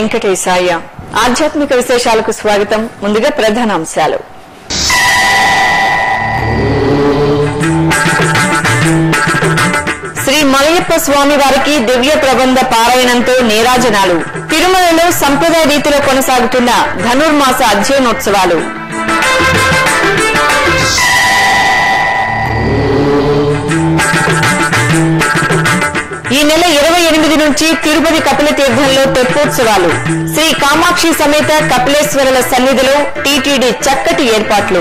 వెంకటేశాయ ఆధ్యాత్మిక విశేషాలకు స్వాగతం ముందుగా ప్రధానాంశాలు శ్రీ మలయప్ప స్వామి వారికి దివ్య ప్రబంధ పారాయణంతో నీరాజనాలు తిరుమలలో సంప్రదాయ రీతిలో కొనసాగుతున్న ధనుర్మాస అధ్యయనోత్సవాలు ఈ నెల ఇరవై ఎనిమిది నుంచి తిరుపతి కపిల తీర్థంలో తెప్పోత్సవాలు శ్రీ కామాక్షి సమేత కపిలేశ్వరుల సన్నిధిలో టీటీడీ చక్కటి ఏర్పాట్లు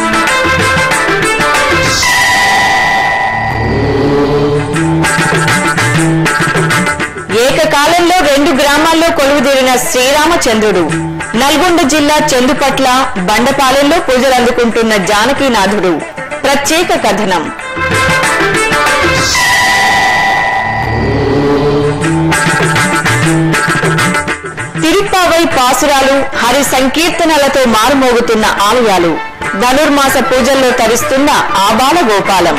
ఏకకాలంలో రెండు గ్రామాల్లో కొలువుదీరిన శ్రీరామచంద్రుడు నల్గొండ జిల్లా చందుపట్ల బండపాలెంలో పూజలు అందుకుంటున్న జానకీనాథుడు ప్రత్యేక కథనం తిరుప్పావై పాసురాలు హరి సంకీర్తనలతో మారుమోగుతున్న ఆలయాలు ధనుర్మాస పూజల్లో తరిస్తున్న ఆబాల గోపాలం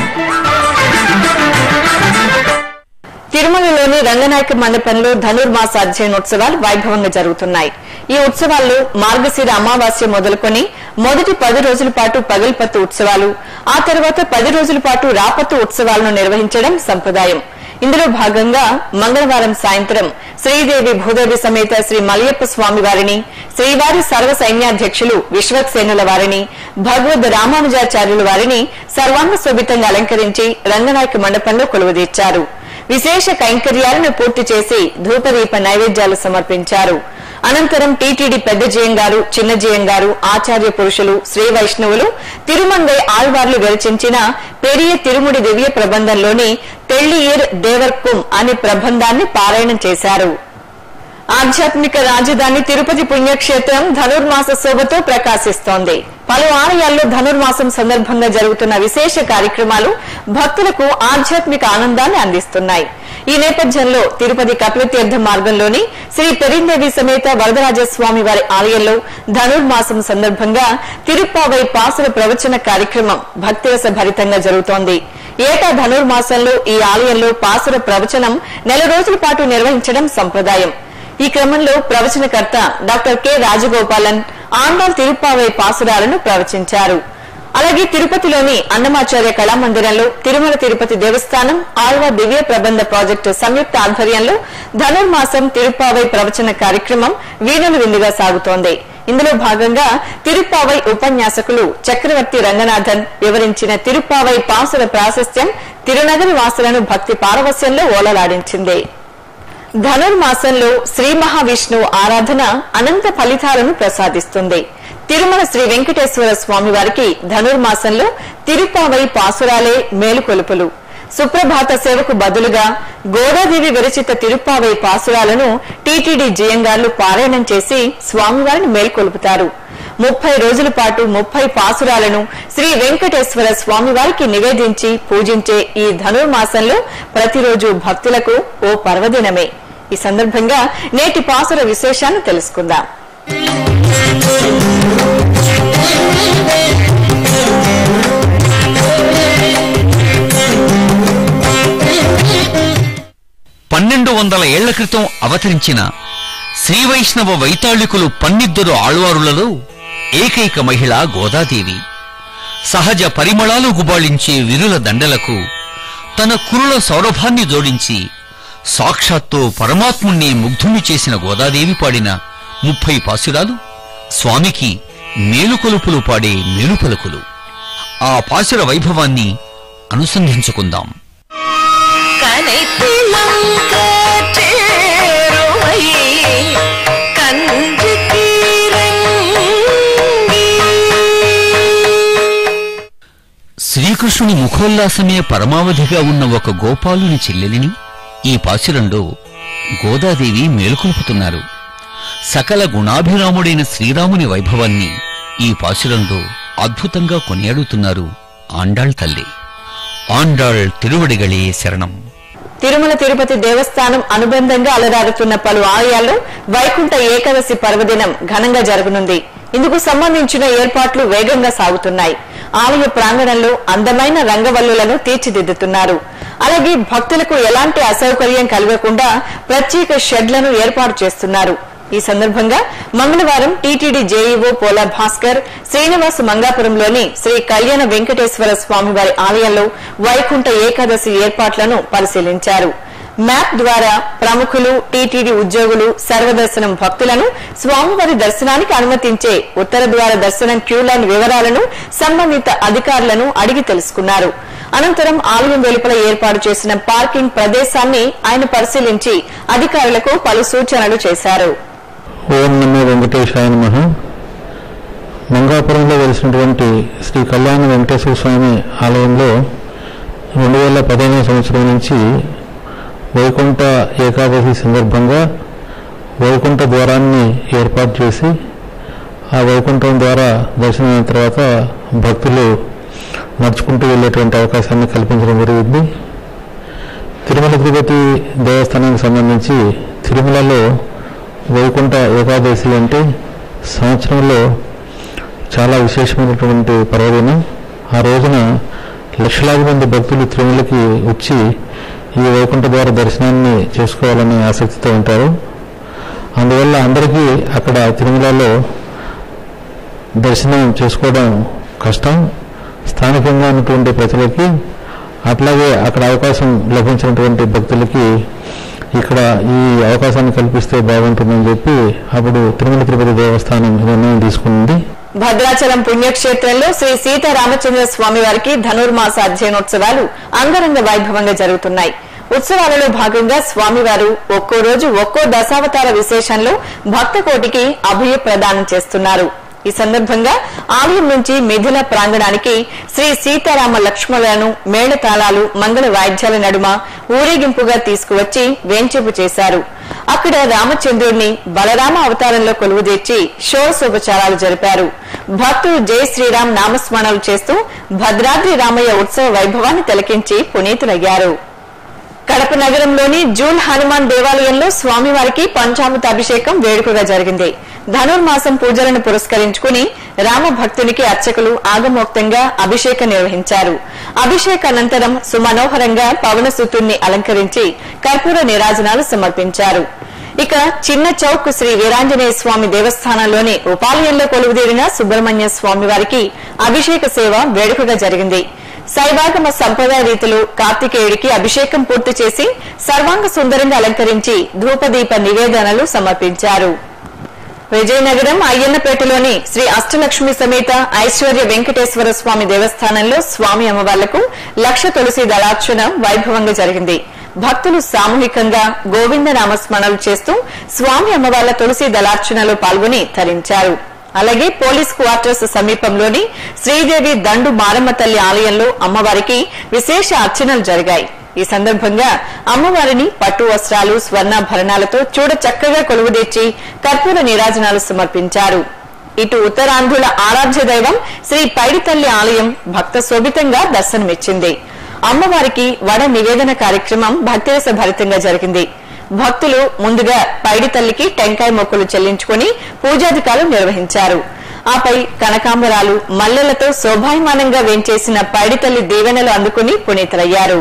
తిరుమలలోని రంగనాయక మండపంలో ధనుర్మాస అధ్యయనోత్సవాలు వైభవంగా జరుగుతున్నాయి ఈ ఉత్సవాల్లో మార్గశిర అమావాస్య మొదలుకొని మొదటి పది రోజుల పాటు పగల్పత్తు ఉత్సవాలు ఆ తర్వాత పది రోజుల పాటు రాపత్తు ఉత్సవాలను నిర్వహించడం సంప్రదాయం ఇందులో భాగంగా మంగళవారం సాయంత్రం శ్రీదేవి భూదేవి సమేత శ్రీ మలయప్ప స్వామి వారిని శ్రీవారి సర్వ సైన్యాధ్యక్షులు విశ్వక్సేనుల వారిని భగవద్ రామానుజాచార్యుల వారిని సర్వాంగ శోభితంగా అలంకరించి రంగనాయక మండపంలో కొలువుదీర్చారు విశేష కైంకర్యాలను పూర్తి చేసి ధూపదీప నైవేద్యాలు సమర్పించారు అనంతరం టీటీడీ పెద్ద జయం గారు చిన్న జయం గారు ఆచార్య పురుషులు శ్రీ వైష్ణవులు తిరుమంగై ఆళ్వార్లు విరచించిన పెరియ తిరుముడి దివ్య ప్రబంధంలోని తెళ్ళియర్ దేవర్కుం అనే ప్రబంధాన్ని పారాయణం చేశారు ఆధ్యాత్మిక రాజధాని తిరుపతి పుణ్యక్షేత్రం ధనుర్మాస శోభతో ప్రకాశిస్తోంది పలు ఆలయాల్లో ధనుర్మాసం సందర్భంగా జరుగుతున్న విశేష కార్యక్రమాలు భక్తులకు ఆధ్యాత్మిక ఆనందాన్ని అందిస్తున్నాయి ఈ నేపథ్యంలో తిరుపతి కపిలతీర్థ మార్గంలోని శ్రీ పెరిందేవి సమేత వరదరాజస్వామి వారి ఆలయంలో ధనుర్మాసం సందర్భంగా తిరుప్పావై పాసుల ప్రవచన కార్యక్రమం భక్తిరస భరితంగా జరుగుతోంది ఏటా ధనుర్మాసంలో ఈ ఆలయంలో పాసుల ప్రవచనం నెల రోజుల పాటు నిర్వహించడం సంప్రదాయం ఈ క్రమంలో ప్రవచనకర్త డాక్టర్ కె రాజగోపాలన్ ఆండాల్ తిరుప్పావై పాసురాలను ప్రవచించారు అలాగే తిరుపతిలోని అన్నమాచార్య కళామందిరంలో తిరుమల తిరుపతి దేవస్థానం ఆళ్వ దివ్య ప్రబంధ ప్రాజెక్టు సంయుక్త ఆధ్వర్యంలో ధనుర్మాసం తిరుప్పావై ప్రవచన కార్యక్రమం వీణులు విందుగా సాగుతోంది ఇందులో భాగంగా తిరుప్పావై ఉపన్యాసకులు చక్రవర్తి రంగనాథన్ వివరించిన తిరుప్పావై పాసుల ప్రాశస్త్యం తిరునగరి వాసులను భక్తి పారవస్యంలో ఓలలాడించింది ధనుర్మాసంలో శ్రీ మహావిష్ణువు ఆరాధన అనంత ఫలితాలను ప్రసాదిస్తుంది తిరుమల శ్రీ వెంకటేశ్వర స్వామి వారికి ధనుర్మాసంలో తిరుపావై పాసురాలే మేలుకొలుపులు సుప్రభాత సేవకు బదులుగా గోదాదేవి విరచిత తిరుప్పావై పాసురాలను టీటీడీ జియంగార్లు పారాయణం చేసి స్వామివారిని మేల్కొలుపుతారు ముప్పై రోజుల పాటు ముప్పై పాసురాలను శ్రీ వెంకటేశ్వర స్వామివారికి నివేదించి పూజించే ఈ ధనుర్మాసంలో ప్రతిరోజు భక్తులకు ఓ పర్వదినమే ఈ సందర్భంగా నేటి పాసుర విశేషాన్ని తెలుసుకుందాం పన్నెండు వందల ఏళ్ల క్రితం అవతరించిన శ్రీవైష్ణవ వైతాళికులు పన్నిద్దరు ఆళ్వారులలో ఏకైక మహిళ గోదాదేవి సహజ పరిమళాలు గుబాళించే విరుల దండలకు తన కురుల సౌరభాన్ని జోడించి సాక్షాత్తు పరమాత్ముణ్ణి ముగ్ధుణ్ణి చేసిన గోదాదేవి పాడిన ముప్పై పాసురాలు స్వామికి మేలుకొలుపులు పాడే మేలుపలుకులు ఆ పాసుర వైభవాన్ని అనుసంధించుకుందాం கனைப்பிளங்க சேருவை கன்று శ్రీకృష్ణుని ముఖోల్లాసమే పరమావధిగా ఉన్న ఒక గోపాలుని చెల్లెలిని ఈ పాశురంలో గోదాదేవి మేలుకొల్పుతున్నారు సకల గుణాభిరాముడైన శ్రీరాముని వైభవాన్ని ఈ పాశురంలో అద్భుతంగా కొనియాడుతున్నారు ఆండాళ్ తల్లి ఆండాళ్ తిరువడిగళే శరణం తిరుమల తిరుపతి దేవస్థానం అనుబంధంగా అలరారుతున్న పలు ఆలయాల్లో వైకుంఠ ఏకాదశి పర్వదినం ఘనంగా జరగనుంది ఇందుకు సంబంధించిన ఏర్పాట్లు వేగంగా సాగుతున్నాయి ఆలయ ప్రాంగణంలో అందమైన రంగవల్లులను తీర్చిదిద్దుతున్నారు అలాగే భక్తులకు ఎలాంటి అసౌకర్యం కలగకుండా ప్రత్యేక షెడ్లను ఏర్పాటు చేస్తున్నారు ఈ సందర్భంగా మంగళవారం టీటీడీ జేఈఓ పోలా భాస్కర్ శ్రీనివాస మంగాపురంలోని శ్రీ కళ్యాణ వెంకటేశ్వర స్వామివారి ఆలయంలో వైకుంఠ ఏకాదశి ఏర్పాట్లను పరిశీలించారు మ్యాప్ ద్వారా ప్రముఖులు టీటీడీ ఉద్యోగులు సర్వదర్శనం భక్తులను స్వామివారి దర్శనానికి అనుమతించే ఉత్తర ద్వార దర్శనం క్యూలైన్ వివరాలను సంబంధిత అధికారులను అడిగి తెలుసుకున్నారు అనంతరం ఆలయం వెలుపల ఏర్పాటు చేసిన పార్కింగ్ ప్రదేశాన్ని ఆయన పరిశీలించి అధికారులకు పలు సూచనలు చేశారు ఓం నమో వెంకటేశాయ నమ మంగాపురంలో వెలిసినటువంటి శ్రీ కళ్యాణ వెంకటేశ్వర స్వామి ఆలయంలో రెండు వేల పదిహేనవ సంవత్సరం నుంచి వైకుంఠ ఏకాదశి సందర్భంగా వైకుంఠ ద్వారాన్ని ఏర్పాటు చేసి ఆ వైకుంఠం ద్వారా దర్శనం అయిన తర్వాత భక్తులు నడుచుకుంటూ వెళ్ళేటువంటి అవకాశాన్ని కల్పించడం జరిగింది తిరుమల తిరుపతి దేవస్థానానికి సంబంధించి తిరుమలలో వైకుంఠ ఏకాదశి అంటే సంవత్సరంలో చాలా విశేషమైనటువంటి పర్వదినం ఆ రోజున లక్షలాది మంది భక్తులు తిరుమలకి వచ్చి ఈ వైకుంఠ ద్వార దర్శనాన్ని చేసుకోవాలనే ఆసక్తితో ఉంటారు అందువల్ల అందరికీ అక్కడ తిరుమలలో దర్శనం చేసుకోవడం కష్టం స్థానికంగా ఉన్నటువంటి ప్రజలకి అట్లాగే అక్కడ అవకాశం లభించినటువంటి భక్తులకి ఇక్కడ ఈ అవకాశాన్ని కల్పిస్తే బాగుంటుందని చెప్పి అప్పుడు తిరుమల తిరుపతి దేవస్థానం ఈ నిర్ణయం తీసుకుంది భద్రాచలం పుణ్యక్షేత్రంలో శ్రీ సీతారామచంద్ర స్వామి వారికి ధనుర్మాస అధ్యయనోత్సవాలు అంగరంగ వైభవంగా జరుగుతున్నాయి ఉత్సవాలలో భాగంగా స్వామివారు ఒక్కో రోజు ఒక్కో దశావతార విశేషంలో భక్త కోటికి అభయ ప్రదానం చేస్తున్నారు ఈ సందర్భంగా ఆలయం నుంచి మిథుల ప్రాంగణానికి శ్రీ సీతారామ లక్ష్మణులను మేళతాళాలు మంగళ వాయిద్యాల నడుమ ఊరేగింపుగా తీసుకువచ్చి వేంచేపు చేశారు అక్కడ రామచంద్రుడిని బలరామ అవతారంలో కొలువుదీర్చి షోడశోపచారాలు జరిపారు భక్తులు జై శ్రీరామ్ నామస్మరణలు చేస్తూ భద్రాద్రి రామయ్య ఉత్సవ వైభవాన్ని తిలకించి పునీతులయ్యారు కడప నగరంలోని జూన్ హనుమాన్ దేవాలయంలో స్వామివారికి పంచామృత అభిషేకం వేడుకగా జరిగింది ధనుర్మాసం పూజలను పురస్కరించుకుని రామ భక్తునికి అర్చకులు ఆగమోక్తంగా అభిషేకం నిర్వహించారు అభిషేక అనంతరం సుమనోహరంగా పవనసుతుణ్ణి అలంకరించి కర్పూర నిరాజనాలు సమర్పించారు ఇక చిన్న చౌక్ శ్రీ వీరాంజనేయ స్వామి దేవస్థానంలోని ఉపాలయంలో కొలువుదీరిన సుబ్రహ్మణ్య స్వామి వారికి అభిషేక సేవ వేడుకగా జరిగింది శైవాగమ సంప్రదాయ రీతిలో కార్తికేయుడికి అభిషేకం పూర్తి చేసి సర్వాంగ సుందరంగా అలంకరించి ధూపదీప నివేదనలు సమర్పించారు విజయనగరం అయ్యన్నపేటలోని శ్రీ అష్టలక్ష్మి సమేత ఐశ్వర్య వెంకటేశ్వర స్వామి దేవస్థానంలో స్వామి అమ్మవార్లకు లక్ష తులసి దళార్చన వైభవంగా జరిగింది భక్తులు సామూహికంగా గోవింద నామస్మరణలు చేస్తూ స్వామి అమ్మవార్ల తులసి దళార్చనలో పాల్గొని తరించారు అలాగే పోలీస్ క్వార్టర్స్ సమీపంలోని శ్రీదేవి దండు మారమ్మ తల్లి ఆలయంలో అమ్మవారికి విశేష అర్చనలు జరిగాయి ఈ సందర్భంగా అమ్మవారిని పట్టు వస్త్రాలు స్వర్ణాభరణాలతో చూడ చక్కగా కొలువుదీర్చి కర్పూర నీరాజనాలు సమర్పించారు ఇటు ఉత్తరాంధ్రుల ఆరాధ్య దైవం శ్రీ పైడితల్లి ఆలయం భక్త శోభితంగా దర్శనమిచ్చింది అమ్మవారికి వడ నివేదన కార్యక్రమం భక్తిరస భరితంగా జరిగింది భక్తులు ముందుగా పైడి తల్లికి టెంకాయ మొక్కులు చెల్లించుకుని పూజాధికారులు నిర్వహించారు ఆపై కనకాంబరాలు మల్లెలతో శోభాయమానంగా వేంచేసిన పైడితల్లి దీవెనలు అందుకుని పునీతులయ్యారు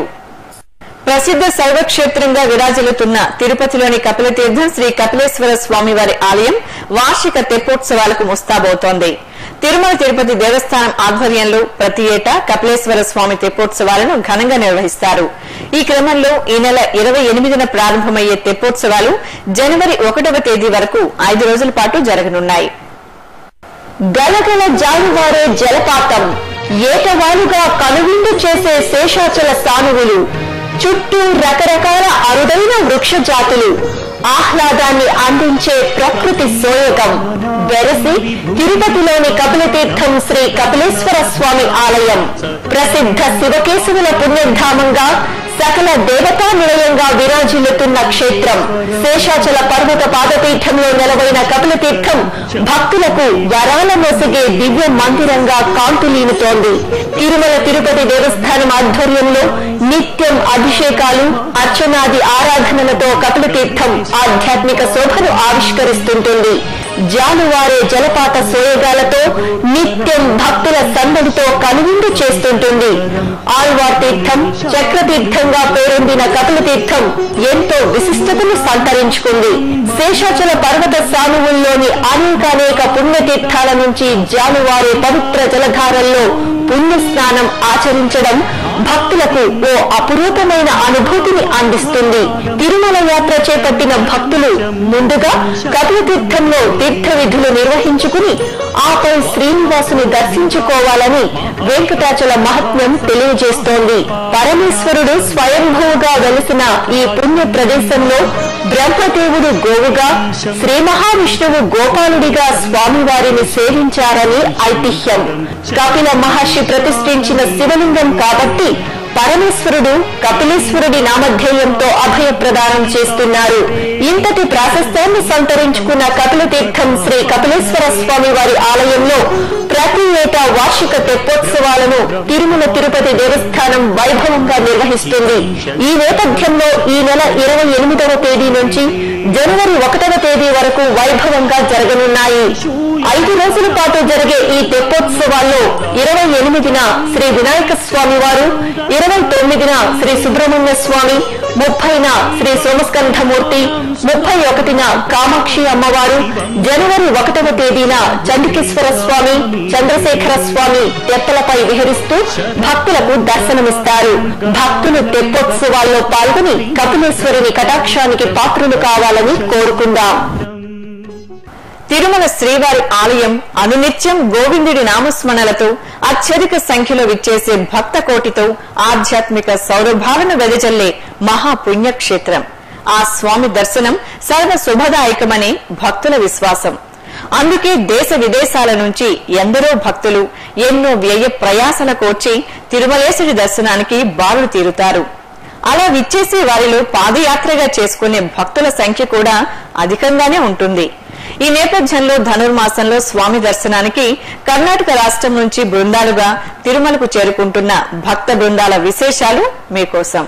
ప్రసిద్ధ శైవ క్షేత్రంగా విరాజిల్లుతున్న తిరుపతిలోని కపిలతీర్థం శ్రీ కపిలేశ్వర స్వామివారి ఆలయం వార్షిక తెప్పోత్సవాలకు ముస్తాబవుతోంది తిరుమల తిరుపతి దేవస్థానం ఆధ్వర్యంలో ప్రతి ఏటా కపిలేశ్వర స్వామి తెప్పోత్సవాలను ఘనంగా నిర్వహిస్తారు ఈ క్రమంలో ఈ నెల ఇరవై ఎనిమిదిన ప్రారంభమయ్యే తెప్పోత్సవాలు జనవరి ఒకటవ తేదీ వరకు ఐదు రోజుల పాటు జరగనున్నాయి గలగల జారువారే జలపాతం ఏటవాలుగా కనువిందు చేసే శేషాచల సానువులు చుట్టూ రకరకాల అరుదైన వృక్ష జాతులు ఆహ్లాదాన్ని అందించే ప్రకృతి సోయగం వెరసి తిరుపతిలోని కపిలతీర్థం శ్రీ కపిలేశ్వర స్వామి ఆలయం ప్రసిద్ధ శివకేశవుల పుణ్యధామంగా సకల దేవతా నిలయంగా విరాజిల్లుతున్న క్షేత్రం శేషాచల పర్వత పాదపీఠంలో నెలవైన కపిలతీర్థం భక్తులకు వరాల మోసగే దివ్య మందిరంగా కాంతులీనుతోంది తిరుమల తిరుపతి దేవస్థానం ఆధ్వర్యంలో నిత్యం అభిషేకాలు అర్చనాది ఆరాధనలతో కపిలతీర్థం ఆధ్యాత్మిక శోభను ఆవిష్కరిస్తుంటుంది జాలువారే జలపాత సోయగాలతో నిత్యం భక్తుల సందడితో కనువిందు చేస్తుంటుంది ఆళ్వార్ తీర్థం చక్రతీర్థంగా పేరొందిన కపిల తీర్థం ఎంతో విశిష్టతను సంతరించుకుంది శేషాచల పర్వత సానువుల్లోని అనేకానేక పుణ్యతీర్థాల నుంచి జాలువారే పవిత్ర జలధారల్లో పుణ్య స్నానం ఆచరించడం భక్తులకు ఓ అపురూపమైన అనుభూతిని అందిస్తుంది తిరుమల యాత్ర చేపట్టిన భక్తులు ముందుగా కపిల తీర్థంలో తీర్థ విధులు నిర్వహించుకుని ఆపై శ్రీనివాసుని దర్శించుకోవాలని వెంకటాచల మహత్మ్యం తెలియజేస్తోంది పరమేశ్వరుడు స్వయంభూగా వెలిసిన ఈ పుణ్య ప్రదేశంలో బ్రహ్మదేవుడు గోవుగా శ్రీ మహావిష్ణువు గోపాలుడిగా స్వామివారిని సేవించారని ఐతిహ్యం కపిల మహర్షి ప్రతిష్ఠించిన శివలింగం కాబట్టి పరమేశ్వరుడు కపిలేశ్వరుడి నామధేయంతో అభయ ప్రదానం చేస్తున్నారు ఇంతటి ప్రాశస్త్యాన్ని సంతరించుకున్న కపిల తీర్థం శ్రీ కపిలేశ్వర స్వామి వారి ఆలయంలో ప్రతి ఏటా వార్షిక తెప్పోత్సవాలను తిరుమల తిరుపతి దేవస్థానం వైభవంగా నిర్వహిస్తుంది ఈ నేపథ్యంలో ఈ నెల ఇరవై ఎనిమిదవ తేదీ నుంచి జనవరి ఒకటవ తేదీ వరకు వైభవంగా జరగనున్నాయి ఐదు రోజుల పాటు జరిగే ఈ తెప్పోత్సవాల్లో ఇరవై ఎనిమిదిన శ్రీ వినాయక స్వామి వారు ఇరవై తొమ్మిదిన శ్రీ సుబ్రహ్మణ్య స్వామి ముప్పైన శ్రీ సోమస్కంధమూర్తి ముప్పై ఒకటిన కామాక్షి అమ్మవారు జనవరి ఒకటవ తేదీన చండికేశ్వర స్వామి చంద్రశేఖర స్వామి తెప్పలపై విహరిస్తూ భక్తులకు దర్శనమిస్తారు భక్తులు తెప్పోత్సవాల్లో పాల్గొని కపిలేశ్వరుని కటాక్షానికి పాత్రులు కావాలని కోరుకుందాం తిరుమల శ్రీవారి ఆలయం అనునిత్యం గోవిందుడి నామస్మరణలతో అత్యధిక సంఖ్యలో విచ్చేసే భక్త కోటితో ఆధ్యాత్మిక సౌరభాలను వెదజల్లే మహాపుణ్యక్షేత్రం ఆ స్వామి దర్శనం సర్వ శుభదాయకమని భక్తుల విశ్వాసం అందుకే దేశ విదేశాల నుంచి ఎందరో భక్తులు ఎన్నో వ్యయ ప్రయాసల కోర్చి తిరుమలేశుడి దర్శనానికి బారులు తీరుతారు అలా విచ్చేసే వారిలో పాదయాత్రగా చేసుకునే భక్తుల సంఖ్య కూడా అధికంగానే ఉంటుంది ఈ నేపథ్యంలో ధనుర్మాసంలో స్వామి దర్శనానికి కర్ణాటక రాష్ట్రం నుంచి బృందాలుగా తిరుమలకు చేరుకుంటున్న భక్త బృందాల విశేషాలు మీకోసం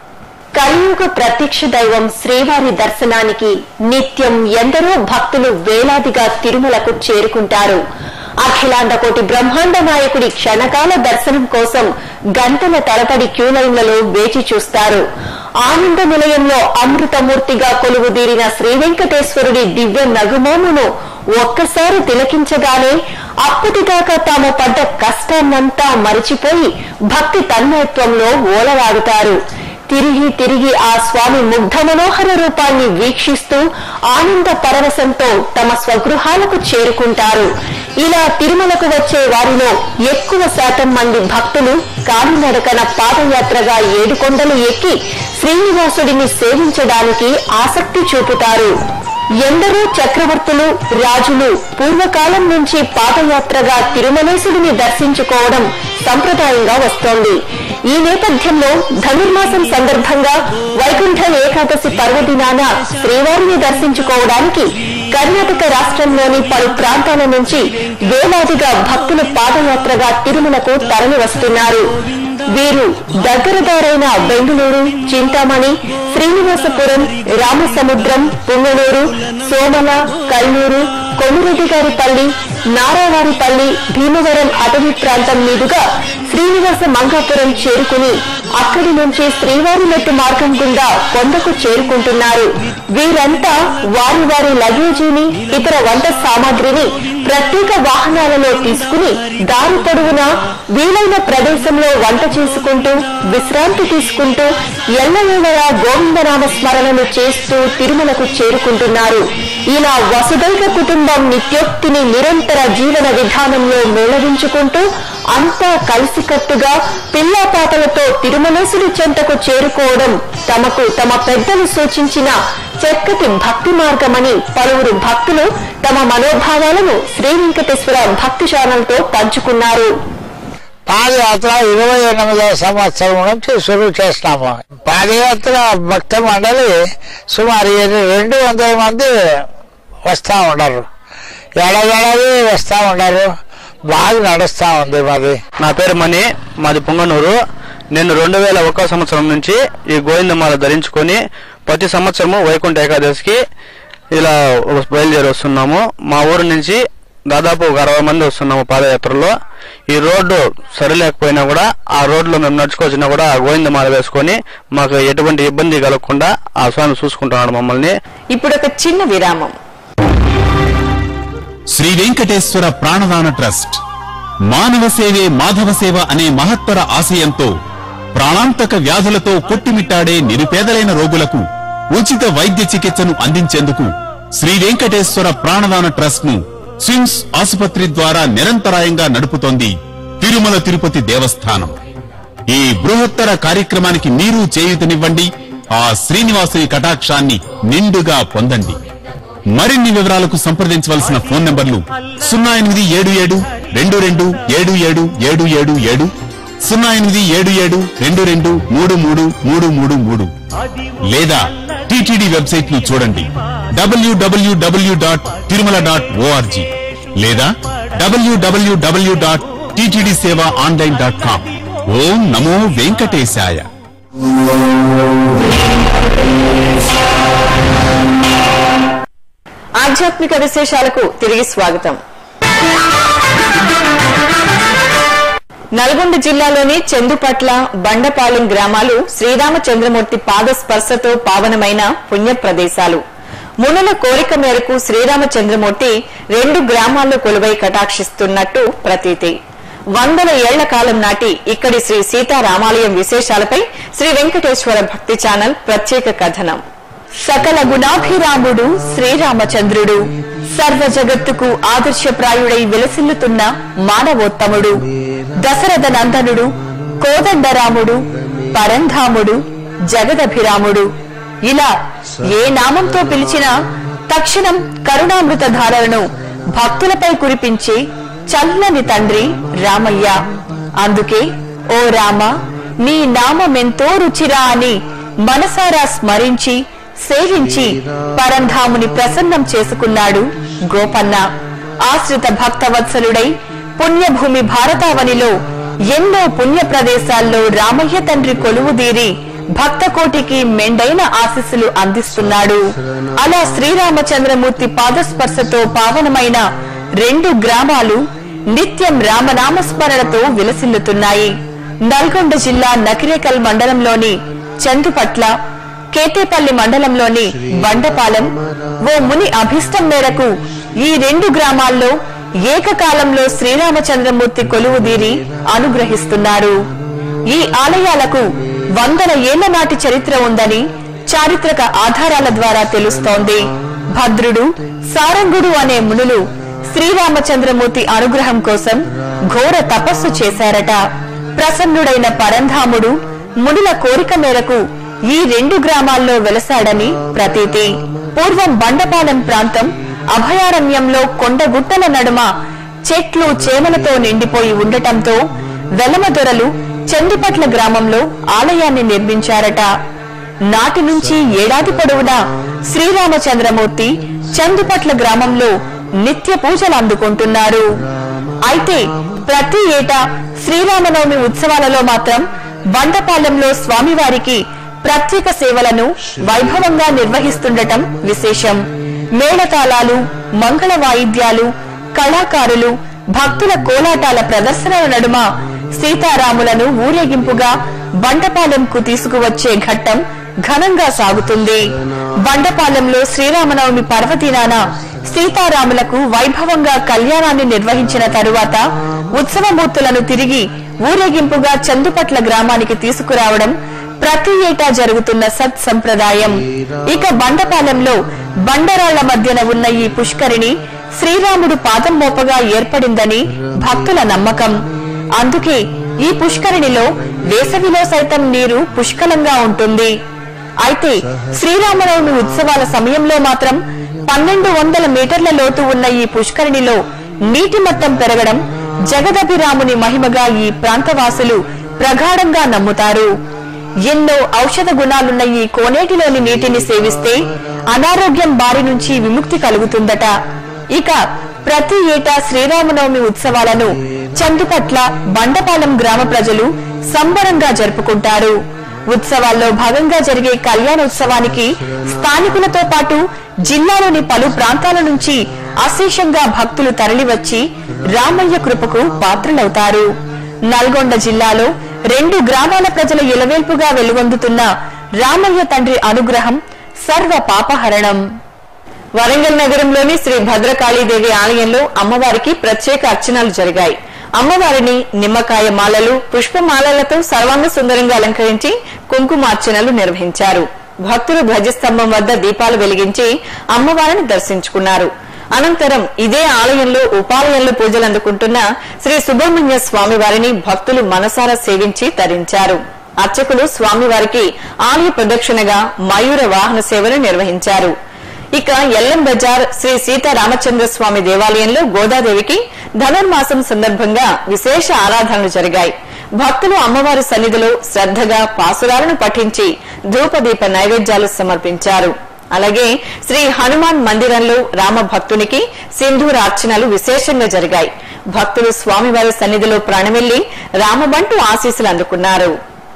కలియుగ ప్రత్యక్ష దైవం శ్రీవారి దర్శనానికి నిత్యం ఎందరో భక్తులు వేలాదిగా తిరుమలకు చేరుకుంటారు అఖిలాండ కోటి బ్రహ్మాండ నాయకుడి క్షణకాల దర్శనం కోసం గంటల తరబడి క్యూలైన్లలో వేచి చూస్తారు ఆనంద నిలయంలో అమృతమూర్తిగా కొలువుదీరిన శ్రీ వెంకటేశ్వరుడి దివ్య నగుమోమును ఒక్కసారి తిలకించగానే అప్పటిదాకా తాము పడ్డ కష్టాన్నంతా మరిచిపోయి భక్తి తన్మయత్వంలో ఓలలాగుతారు తిరిగి తిరిగి ఆ స్వామి ముగ్ధ మనోహర రూపాన్ని వీక్షిస్తూ ఆనంద పరవశంతో తమ స్వగృహాలకు చేరుకుంటారు ఇలా తిరుమలకు వచ్చే వారిలో ఎక్కువ శాతం మంది భక్తులు కాలినడకన పాదయాత్రగా ఏడుకొండలు ఎక్కి శ్రీనివాసుడిని సేవించడానికి ఆసక్తి చూపుతారు ఎందరో చక్రవర్తులు రాజులు పూర్వకాలం నుంచి పాదయాత్రగా తిరుమలేశుడిని దర్శించుకోవడం సంప్రదాయంగా వస్తోంది ఈ నేపథ్యంలో ధనుర్మాసం సందర్భంగా వైకుంఠ ఏకాదశి పర్వదినాన శ్రీవారిని దర్శించుకోవడానికి కర్ణాటక రాష్ట్రంలోని పలు ప్రాంతాల నుంచి వేలాదిగా భక్తులు పాదయాత్రగా తిరుమలకు తరలి వస్తున్నారు వీరు దగ్గరదారైన బెంగళూరు చింతామణి శ్రీనివాసపురం రామసముద్రం పుంగనూరు సోమల కల్లూరు కొమ్మిరెడ్డిగారిపల్లి నారావారిపల్లి భీమవరం అటవీ ప్రాంతం మీదుగా శ్రీనివాస మంగాపురం చేరుకుని అక్కడి నుంచి శ్రీవారి మెట్టు మార్గం గుండా కొండకు చేరుకుంటున్నారు వీరంతా వారి వారి లగేజీని ఇతర వంట సామాగ్రిని ప్రత్యేక వాహనాలలో తీసుకుని దారి పొడవునా వీలైన ప్రదేశంలో వంట చేసుకుంటూ విశ్రాంతి తీసుకుంటూ ఎల్లవేళలా గోవిందనామ స్మరణను చేస్తూ తిరుమలకు చేరుకుంటున్నారు ఇలా వసుదైక కుటుంబం నిత్యోక్తిని నిరంతర జీవన విధానంలో మేళవించుకుంటూ అంతా కలిసికట్టుగా పిల్లాపాటలతో తిరుమలేశుడి చెంతకు చేరుకోవడం తమకు తమ పెద్దలు సూచించిన చక్కటి భక్తి మార్గమని పలువురు భక్తులు తమ మనోభావాలను శ్రీ వెంకటేశ్వర భక్తి ఛానల్తో పంచుకున్నారు పాదయాత్ర ఇరవై ఎనిమిదవ సంవత్సరం నుంచి షురూ చేస్తాము పాదయాత్ర భక్త మండలి సుమారు ఎన్ని- రెండు వందల మంది వస్తూ ఉండరు ఏడాది వస్తూ ఉండరు బాగా నడుస్తూ ఉంది మాది నా పేరు మణి మాది పొంగనూరు నేను రెండు వేల ఒక సంవత్సరం నుంచి ఈ గోవిందమాల ధరించుకొని ప్రతి సంవత్సరము వైకుంఠ ఏకాదశికి ఇలా బయలుదేరి వస్తున్నాము మా ఊరు నుంచి దాదాపు ఒక అరవై మంది వస్తున్నాము పాదయాత్రలో ఈ రోడ్డు సరిలేకపోయినా కూడా ఆ రోడ్లో మేము నడుచుకొచ్చినా కూడా ఆ గోవిందమాల వేసుకొని మాకు ఎటువంటి ఇబ్బంది కలగకుండా ఆ స్వామి చూసుకుంటున్నాడు మమ్మల్ని ఇప్పుడు ఒక చిన్న విరామం శ్రీ వెంకటేశ్వర ప్రాణదాన ట్రస్ట్ మానవ సేవే మాధవ సేవ అనే మహత్తర ఆశయంతో ప్రాణాంతక వ్యాధులతో కొట్టుమిట్టాడే నిరుపేదలైన రోగులకు ఉచిత వైద్య చికిత్సను అందించేందుకు శ్రీ వెంకటేశ్వర ప్రాణదాన ట్రస్ట్ ను స్విమ్స్ ఆసుపత్రి ద్వారా నిరంతరాయంగా నడుపుతోంది తిరుమల తిరుపతి దేవస్థానం ఈ బృహత్తర కార్యక్రమానికి మీరు చేయూతనివ్వండి ఆ శ్రీనివాసుని కటాక్షాన్ని నిండుగా పొందండి మరిన్ని వివరాలకు సంప్రదించవలసిన ఫోన్ నంబర్లు సున్నా ఎనిమిది ఏడు ఏడు రెండు రెండు ఏడు ఏడు ఏడు ఏడు ఏడు సున్నా ఎనిమిది ఏడు ఏడు రెండు రెండు మూడు మూడు మూడు మూడు మూడు లేదా టిటిడి వెబ్సైట్ ను చూడండి WWW dot Tirumala dot ORG లేదా WWW dot TTD seva online dot com ఓం నమో వెంకటేశాయ ఆధ్యాత్మిక విశేషాలకు తిరిగి స్వాగతం నల్గొండ జిల్లాలోని చందుపట్ల బండపాలెం గ్రామాలు శ్రీరామచంద్రమూర్తి పాద స్పర్శతో పావనమైన పుణ్య ప్రదేశాలు మునుల కోరిక మేరకు శ్రీరామచంద్రమూర్తి రెండు గ్రామాల్లో కొలువై కటాక్షిస్తున్నట్టు ప్రతీతి వందల ఏళ్ల కాలం నాటి ఇక్కడి శ్రీ సీతారామాలయం విశేషాలపై శ్రీ వెంకటేశ్వర భక్తి ఛానల్ ప్రత్యేక కథనం సకల గుణాభిరాముడు శ్రీరామచంద్రుడు సర్వ జగత్తుకు ఆదర్శప్రాయుడై విలసిల్లుతున్న మానవోత్తముడు దశరథ నందనుడు కోదండరాముడు పరంధాముడు జగదభిరాముడు ఇలా ఏ నామంతో పిలిచినా తక్షణం కరుణామృత ధారలను భక్తులపై కురిపించే చల్లని తండ్రి రామయ్య అందుకే ఓ రామ నీ నామమెంతో రుచిరా అని మనసారా స్మరించి సేవించి పరంధాముని ప్రసన్నం చేసుకున్నాడు గోపన్న ఆశ్రిత భక్తవత్సలుడై పుణ్యభూమి భారతావనిలో ఎన్నో పుణ్య ప్రదేశాల్లో రామయ్య తండ్రి కొలువుదీరి భక్త కోటికి మెండైన ఆశీస్సులు అందిస్తున్నాడు అలా శ్రీరామచంద్రమూర్తి పాదస్పర్శతో పావనమైన రెండు గ్రామాలు నిత్యం రామనామస్మరణతో విలసిల్లుతున్నాయి నల్గొండ జిల్లా నకిరేకల్ మండలంలోని చందుపట్ల కేతేపల్లి మండలంలోని బండపాలెం ఓ ముని అభిష్టం మేరకు ఈ రెండు గ్రామాల్లో ఏకకాలంలో శ్రీరామచంద్రమూర్తి కొలువుదీరి అనుగ్రహిస్తున్నారు ఈ ఆలయాలకు వందల ఏళ్ల నాటి చరిత్ర ఉందని చారిత్రక ఆధారాల ద్వారా తెలుస్తోంది భద్రుడు సారంగుడు అనే మునులు శ్రీరామచంద్రమూర్తి అనుగ్రహం కోసం ఘోర తపస్సు చేశారట ప్రసన్నుడైన పరంధాముడు మునుల కోరిక మేరకు ఈ రెండు గ్రామాల్లో వెలసాడని ప్రతీతి పూర్వం బండపాలెం ప్రాంతం అభయారణ్యంలో కొండగుట్టల నడుమ చెట్లు చేమలతో నిండిపోయి ఉండటంతో వెలమదొరలు చందుపట్ల గ్రామంలో ఆలయాన్ని నిర్మించారట నాటి నుంచి ఏడాది పొడవునా శ్రీరామచంద్రమూర్తి చందుపట్ల గ్రామంలో నిత్య పూజలు అందుకుంటున్నారు అయితే ప్రతి ఏటా శ్రీరామనవమి ఉత్సవాలలో మాత్రం బండపాలెంలో స్వామివారికి ప్రత్యేక సేవలను వైభవంగా నిర్వహిస్తుండటం విశేషం మేళతాళాలు మంగళ వాయిద్యాలు కళాకారులు భక్తుల కోలాటాల ప్రదర్శనల నడుమ సీతారాములను ఊరేగింపుగా బండపాలెంకు తీసుకువచ్చే ఘట్టం ఘనంగా సాగుతుంది బండపాలెంలో శ్రీరామనవమి పర్వదినాన సీతారాములకు వైభవంగా కళ్యాణాన్ని నిర్వహించిన తరువాత ఉత్సవమూర్తులను తిరిగి ఊరేగింపుగా చందుపట్ల గ్రామానికి తీసుకురావడం ప్రతి ఏటా జరుగుతున్న సత్ సంప్రదాయం ఇక బండపాలెంలో బండరాళ్ల మధ్యన ఉన్న ఈ పుష్కరిణి శ్రీరాముడు పాదం మోపగా ఏర్పడిందని భక్తుల నమ్మకం అందుకే ఈ పుష్కరిణిలో వేసవిలో సైతం నీరు పుష్కలంగా ఉంటుంది అయితే శ్రీరామనవమి ఉత్సవాల సమయంలో మాత్రం పన్నెండు వందల మీటర్ల లోతు ఉన్న ఈ పుష్కరిణిలో నీటి మట్టం పెరగడం జగదభిరాముని మహిమగా ఈ ప్రాంతవాసులు ప్రగాఢంగా నమ్ముతారు ఎన్నో ఔషధ గుణాలున్న ఈ కోనేటిలోని నీటిని సేవిస్తే అనారోగ్యం బారి నుంచి విముక్తి కలుగుతుందట ఇక ప్రతి ఏటా శ్రీరామనవమి ఉత్సవాలను చందుపట్ల బండపాలెం గ్రామ ప్రజలు సంబరంగా జరుపుకుంటారు ఉత్సవాల్లో భాగంగా జరిగే కళ్యాణోత్సవానికి స్థానికులతో పాటు జిల్లాలోని పలు ప్రాంతాల నుంచి అశేషంగా భక్తులు తరలివచ్చి రామయ్య కృపకు పాత్రలవుతారు నల్గొండ జిల్లాలో రెండు గ్రామాల ప్రజల ఇలవేల్పుగా వెలుగొందుతున్న రామయ్య తండ్రి అనుగ్రహం సర్వ పాపహరణం వరంగల్ నగరంలోని శ్రీ భద్రకాళీదేవి ఆలయంలో అమ్మవారికి ప్రత్యేక అర్చనలు జరిగాయి అమ్మవారిని నిమ్మకాయ మాలలు పుష్పమాలలతో సర్వాంగ సుందరంగా అలంకరించి కుంకుమార్చనలు నిర్వహించారు భక్తులు ధ్వజస్తంభం వద్ద దీపాలు వెలిగించి అమ్మవారిని దర్శించుకున్నారు అనంతరం ఇదే ఆలయంలో ఉపాలయంలో పూజలు అందుకుంటున్న శ్రీ సుబ్రహ్మణ్య స్వామి వారిని భక్తులు మనసారా సేవించి తరించారు అర్చకులు స్వామివారికి ఆలయ ప్రదక్షిణగా మయూర వాహన సేవను నిర్వహించారు ఇక ఎల్లం బజార్ శ్రీ సీతారామచంద్ర స్వామి దేవాలయంలో గోదాదేవికి ధనుర్మాసం సందర్భంగా విశేష ఆరాధనలు జరిగాయి భక్తులు అమ్మవారి సన్నిధిలో శ్రద్ధగా పాసురాలను పఠించి ధూపదీప నైవేద్యాలు సమర్పించారు అలాగే శ్రీ హనుమాన్ మందిరంలో రామ భక్తునికి సింధూరార్చనలు విశేషంగా జరిగాయి భక్తులు స్వామివారి సన్నిధిలో ప్రాణమిల్లి రామబంటు ఆశీస్సులు అందుకున్నారు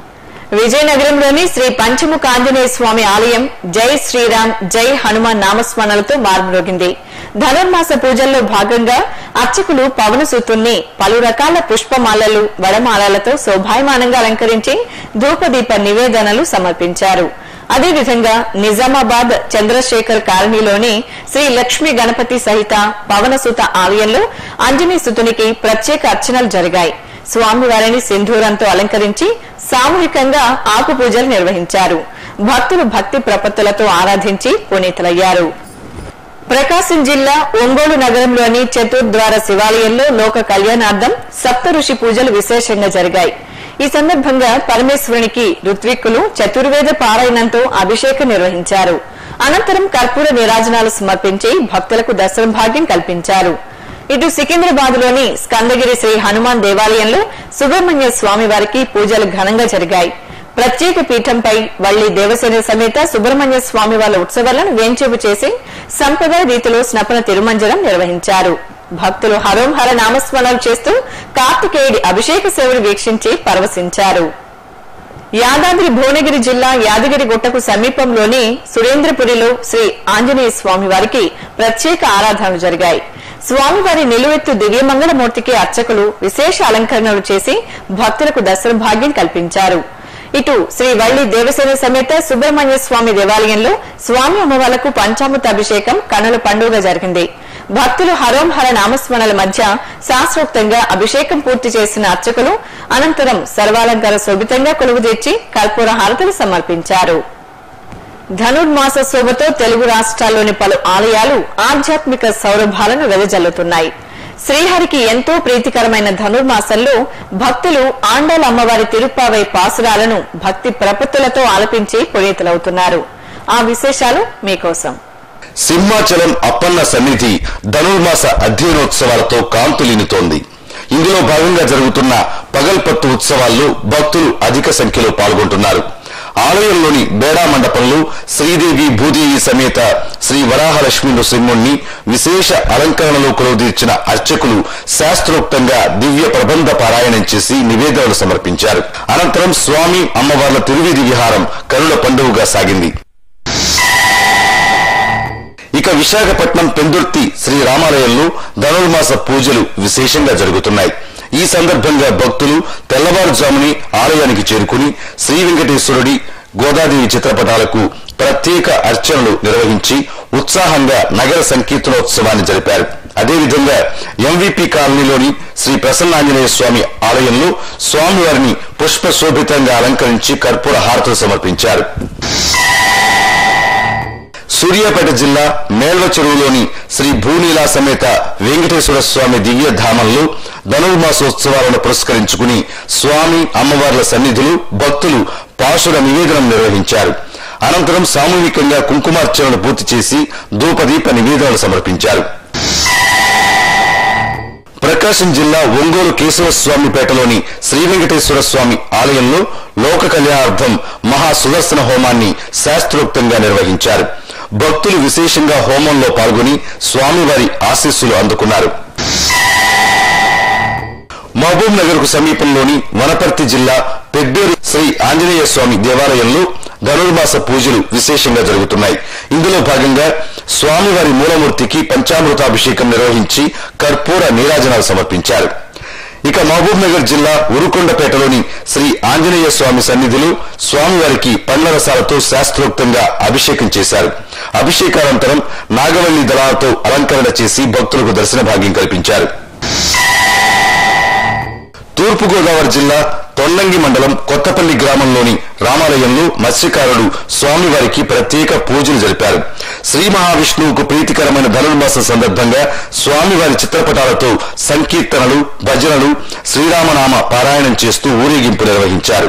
విజయనగరంలోని శ్రీ పంచముఖ ఆంజనేయ స్వామి ఆలయం జై శ్రీరామ్ జై హనుమాన్ నామస్మరణలతో మార్మరోగింది ధనుర్మాస పూజల్లో భాగంగా అర్చకులు పవన సూతుల్ని పలు రకాల పుష్పమాలలు వడమాలలతో శోభాయమానంగా అలంకరించి ధూపదీప నివేదనలు సమర్పించారు అదేవిధంగా నిజామాబాద్ చంద్రశేఖర్ కాలనీలోని శ్రీ లక్ష్మీ గణపతి సహిత పవనసుత ఆలయంలో ఆంజనేయ సుతునికి ప్రత్యేక అర్చనలు జరిగాయి స్వామివారిని సింధూరంతో అలంకరించి సామూహికంగా ఆకు పూజలు నిర్వహించారు భక్తులు భక్తి ప్రపత్తులతో ఆరాధించి పునీతులయ్యారు ప్రకాశం జిల్లా ఒంగోలు నగరంలోని చతుర్ద్వార శివాలయంలో లోక కళ్యాణార్థం సప్త ఋషి పూజలు విశేషంగా జరిగాయి ఈ సందర్భంగా పరమేశ్వరునికి ఋత్విక్కులు చతుర్వేద పారాయణంతో అభిషేకం నిర్వహించారు అనంతరం కర్పూర నీరాజనాలు సమర్పించి భక్తులకు దర్శన భాగ్యం కల్పించారు ఇటు సికింద్రాబాద్ లోని స్కందగిరి శ్రీ హనుమాన్ దేవాలయంలో సుబ్రహ్మణ్య స్వామి వారికి పూజలు ఘనంగా జరిగాయి ప్రత్యేక పీఠంపై వల్లి దేవసేన సమేత సుబ్రహ్మణ్య స్వామి వాళ్ళ ఉత్సవాలను వేంచేపు చేసి సంప్రదాయ రీతిలో స్నపన తిరుమంజనం నిర్వహించారు భక్తులు హరోం హర నామస్మరణలు చేస్తూ కార్తికేయుడి అభిషేక సేవలు వీక్షించి పరవశించారు యాదాద్రి భువనగిరి జిల్లా యాదగిరి గుట్టకు సమీపంలోని సురేంద్రపురిలో శ్రీ ఆంజనేయ స్వామి వారికి ప్రత్యేక ఆరాధనలు జరిగాయి స్వామివారి నిలువెత్తు దివ్యమంగళమూర్తికి అర్చకులు విశేష అలంకరణలు చేసి భక్తులకు దర్శన భాగ్యం కల్పించారు ఇటు శ్రీ వల్లి దేవసేన సమేత సుబ్రహ్మణ్య స్వామి దేవాలయంలో స్వామి అమ్మవార్లకు పంచామృత అభిషేకం కనుల పండుగ జరిగింది భక్తులు హరోం హర నామస్మరణల మధ్య శాస్త్రోక్తంగా అభిషేకం పూర్తి చేసిన అర్చకులు అనంతరం సర్వాలంకార శోభితంగా కొలువుదీర్చి కర్పూర హారతులు సమర్పించారు ధనుర్మాస శోభతో తెలుగు రాష్ట్రాల్లోని పలు ఆలయాలు ఆధ్యాత్మిక సౌరభాలను వెదజల్లుతున్నాయి శ్రీహరికి ఎంతో ప్రీతికరమైన ధనుర్మాసంలో భక్తులు ఆండాల అమ్మవారి తిరుప్పావై పాసురాలను భక్తి ప్రపత్తులతో ఆలపించి పునీతులవుతున్నారు ఆ విశేషాలు మీకోసం సింహాచలం అప్పన్న సన్నిధి ధనుర్మాస అధ్యయనోత్సవాలతో కాంతులీనుతోంది ఇందులో భాగంగా జరుగుతున్న పగల్పత్తు ఉత్సవాల్లో భక్తులు అధిక సంఖ్యలో పాల్గొంటున్నారు ఆలయంలోని బేడా మండపంలో శ్రీదేవి భూదేవి సమేత శ్రీ వరాహలక్ష్మి నృసింహుణ్ణి విశేష అలంకరణలో కొలువుదీర్చిన అర్చకులు శాస్త్రోక్తంగా దివ్య ప్రబంధ పారాయణం చేసి నివేదనలు సమర్పించారు అనంతరం స్వామి అమ్మవార్ల తిరువీధి విహారం కరుణ పండుగగా సాగింది ఇక విశాఖపట్నం పెందుర్తి శ్రీ రామాలయంలో ధనుర్మాస పూజలు విశేషంగా జరుగుతున్నాయి ఈ సందర్భంగా భక్తులు తెల్లవారుజాముని ఆలయానికి చేరుకుని శ్రీ వెంకటేశ్వరుడి గోదాదేవి చిత్రపటాలకు ప్రత్యేక అర్చనలు నిర్వహించి ఉత్సాహంగా నగర సంకీర్తనోత్సవాన్ని జరిపారు అదేవిధంగా ఎంవిపి కాలనీలోని శ్రీ ప్రసన్నాంజనేయ స్వామి ఆలయంలో స్వామివారిని పుష్ప శోభితంగా అలంకరించి కర్పూర హారతులు సమర్పించారు సూర్యాపేట జిల్లా మేళ్ల చెరువులోని శ్రీ భూనీలా సమేత వెంకటేశ్వర స్వామి దివ్య ధామంలో ధనుర్మాసోత్సవాలను పురస్కరించుకుని స్వామి అమ్మవార్ల సన్నిధులు భక్తులు పాశుర నివేదనం నిర్వహించారు అనంతరం సామూహికంగా కుంకుమార్చనలు పూర్తి చేసి ధూపదీప నివేదనలు సమర్పించారు ప్రకాశం జిల్లా ఒంగోలు కేశవస్వామిపేటలోని శ్రీ వెంకటేశ్వర స్వామి ఆలయంలో లోక కళ్యాణార్థం మహా సుదర్శన హోమాన్ని శాస్త్రోక్తంగా నిర్వహించారు భక్తులు విశేషంగా హోమంలో పాల్గొని స్వామివారి ఆశీస్సులు అందుకున్నారు మహబూబ్ నగర్ కు సమీపంలోని వనపర్తి జిల్లా పెద్దూరు శ్రీ ఆంజనేయ స్వామి దేవాలయంలో ధనుర్మాస పూజలు విశేషంగా జరుగుతున్నాయి ఇందులో భాగంగా స్వామివారి మూలమూర్తికి పంచామృతాభిషేకం నిర్వహించి కర్పూర నీరాజనాలు సమర్పించారు ఇక మహబూబ్ నగర్ జిల్లా ఉరుకొండపేటలోని శ్రీ ఆంజనేయ స్వామి సన్నిధిలో స్వామివారికి పండ్ల రసాలతో శాస్త్రోక్తంగా అభిషేకం చేశారు అభిషేకానంతరం నాగవల్లి దళాలతో అలంకరణ చేసి భక్తులకు దర్శన భాగ్యం కల్పించారు తూర్పుగోదావరి జిల్లా తొండంగి మండలం కొత్తపల్లి గ్రామంలోని రామాలయంలో మత్స్యకారులు స్వామివారికి ప్రత్యేక పూజలు జరిపారు శ్రీ మహావిష్ణువుకు ప్రీతికరమైన ధనుర్మాసం సందర్భంగా స్వామివారి చిత్రపటాలతో సంకీర్తనలు భజనలు శ్రీరామనామ పారాయణం చేస్తూ ఊరేగింపు నిర్వహించారు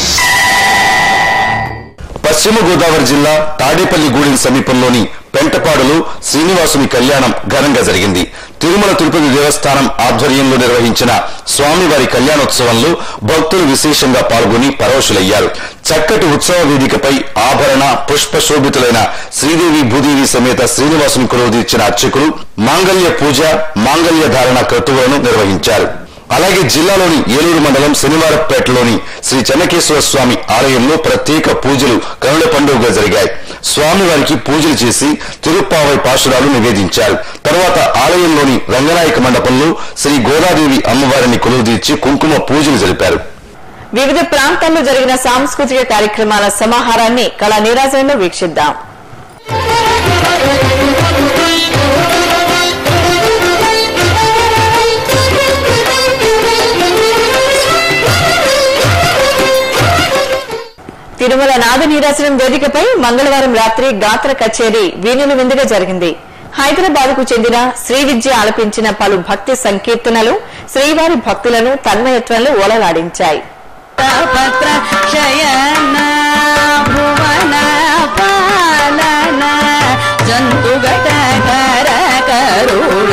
పశ్చిమ గోదావరి జిల్లా తాడేపల్లి గూడెం సమీపంలోని పెంటపాడులో శ్రీనివాసుని కళ్యాణం ఘనంగా జరిగింది తిరుమల తిరుపతి దేవస్థానం ఆధ్వర్యంలో నిర్వహించిన స్వామివారి కళ్యాణోత్సవంలో భక్తులు విశేషంగా పాల్గొని పరవశులయ్యారు చక్కటి ఉత్సవ వేదికపై ఆభరణ పుష్ప శోభితులైన శ్రీదేవి భూదేవి సమేత శ్రీనివాసుని కొలువు తీర్చిన అర్చకులు మాంగళ్య పూజ మాంగళ్య ధారణ క్రతువులను నిర్వహించారు అలాగే జిల్లాలోని ఏలూరు మండలం శనివారపేటలోని శ్రీ చెన్నకేశ్వర స్వామి ఆలయంలో ప్రత్యేక పూజలు కనుల పండుగగా జరిగాయి స్వామివారికి పూజలు చేసి తిరుప్పావై పాశురాలు నివేదించారు తర్వాత ఆలయంలోని రంగనాయక మండపంలో శ్రీ గోదాదేవి అమ్మవారిని కొలువుదీర్చి కుంకుమ పూజలు జరిపారు వివిధ ప్రాంతాల్లో జరిగిన సాంస్కృతిక కార్యక్రమాల సమాహారాన్ని కళా నీరాజనంలో వీక్షిద్దాం తిరుమల నాద నీరాజనం వేదికపై మంగళవారం రాత్రి గాత్ర కచేరీ వీణులు విందుగా జరిగింది హైదరాబాద్ కు చెందిన శ్రీ విద్య ఆలపించిన పలు భక్తి సంకీర్తనలు శ్రీవారి భక్తులను తన్మయత్వంలో ఓలలాడించాయి పత్ర శయన భువన పాలన జంతుగట కర కరుణ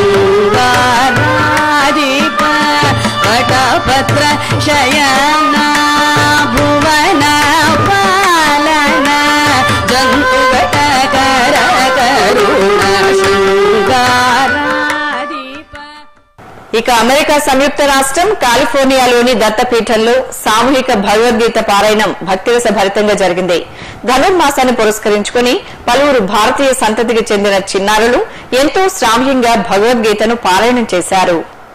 శృంగారాధిప వటపత్ర శయన భువన పాలన జంతుగట కర కరుణ శృంగారాధిప ఇక అమెరికా సంయుక్త రాష్ట్రం కాలిఫోర్నియాలోని దత్తపీఠంలో సామూహిక భగవద్గీత పారాయణం భక్తిరస భరితంగా జరిగింది ధనుర్మాసాన్ని పురస్కరించుకుని పలువురు భారతీయ సంతతికి చెందిన చిన్నారులు ఎంతో శ్రావ్యంగా భగవద్గీతను పారాయణం చేశారు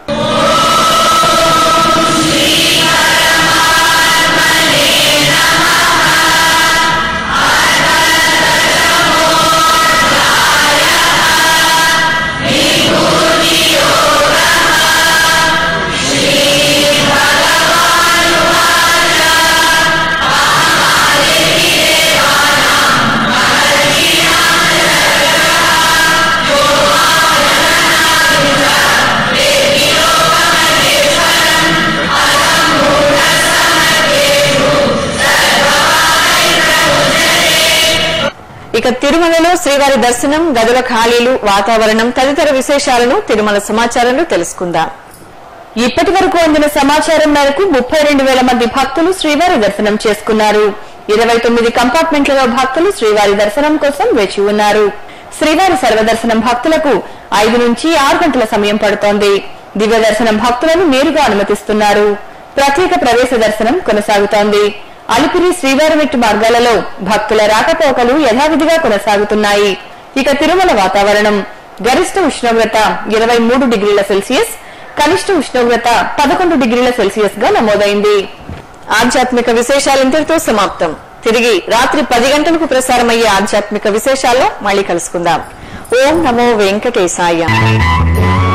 ఇక తిరుమలలో శ్రీవారి దర్శనం గదుల ఖాళీలు వాతావరణం తదితర విశేషాలను తిరుమల సమాచారంలో తెలుసుకుందాం ఇప్పటి వరకు అందిన సమాచారం మేరకు ముప్పై రెండు వేల మంది భక్తులు శ్రీవారి దర్శనం చేసుకున్నారు ఇరవై తొమ్మిది కంపార్ట్మెంట్లలో భక్తులు శ్రీవారి దర్శనం కోసం వేచి ఉన్నారు శ్రీవారి సర్వదర్శనం భక్తులకు ఐదు నుంచి ఆరు గంటల సమయం పడుతోంది దివ్య దర్శనం భక్తులను నేరుగా అనుమతిస్తున్నారు ప్రత్యేక ప్రవేశ దర్శనం కొనసాగుతోంది అలిపిరి శ్రీవారిమెట్టు మార్గాలలో భక్తుల రాకపోకలు యథావిధిగా కొనసాగుతున్నాయి ఇక తిరుమల వాతావరణం గరిష్ట ఉష్ణోగ్రత ఇరవై మూడు డిగ్రీల సెల్సియస్ కనిష్ట ఉష్ణోగ్రత పదకొండు డిగ్రీల సెల్సియస్ గా నమోదైంది ఆధ్యాత్మిక విశేషాలు ఇంతటితో సమాప్తం తిరిగి రాత్రి పది గంటలకు ప్రసారమయ్యే ఆధ్యాత్మిక విశేషాల్లో మళ్ళీ కలుసుకుందాం ఓం నమో వెంకటేశాయ